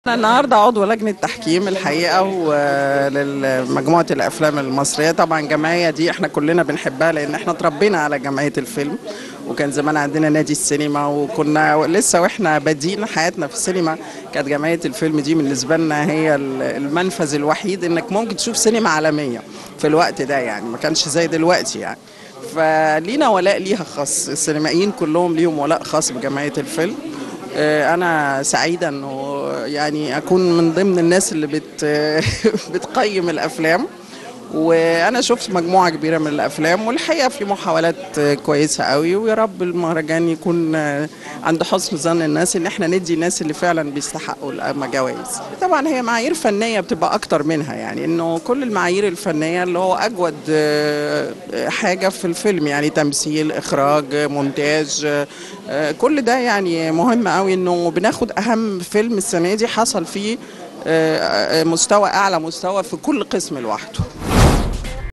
أنا النهارده عضو لجنة تحكيم الحقيقة ولمجموعة الأفلام المصرية طبعا الجمعية دي احنا كلنا بنحبها لأن احنا اتربينا على جمعية الفيلم وكان زمان عندنا نادي السينما وكنا لسه واحنا بادئين حياتنا في السينما كانت جمعية الفيلم دي بالنسبة لنا هي المنفذ الوحيد انك ممكن تشوف سينما عالمية في الوقت ده يعني ما كانش زي دلوقتي يعني فلينا ولاء ليها خاص السينمائيين كلهم ليهم ولاء خاص بجمعية الفيلم آه، انا سعيده انه يعني اكون من ضمن الناس اللي بت بتقيم الافلام وانا شفت مجموعه كبيره من الافلام والحقيقه في محاولات كويسه قوي ويا رب المهرجان يكون عند حسن ظن الناس ان احنا ندي الناس اللي فعلا بيستحقوا الجوائز طبعا هي معايير فنيه بتبقى اكتر منها يعني انه كل المعايير الفنيه اللي هو اجود حاجه في الفيلم يعني تمثيل اخراج مونتاج كل ده يعني مهم قوي انه بناخد اهم فيلم السنه دي حصل فيه مستوى اعلى مستوى في كل قسم لوحده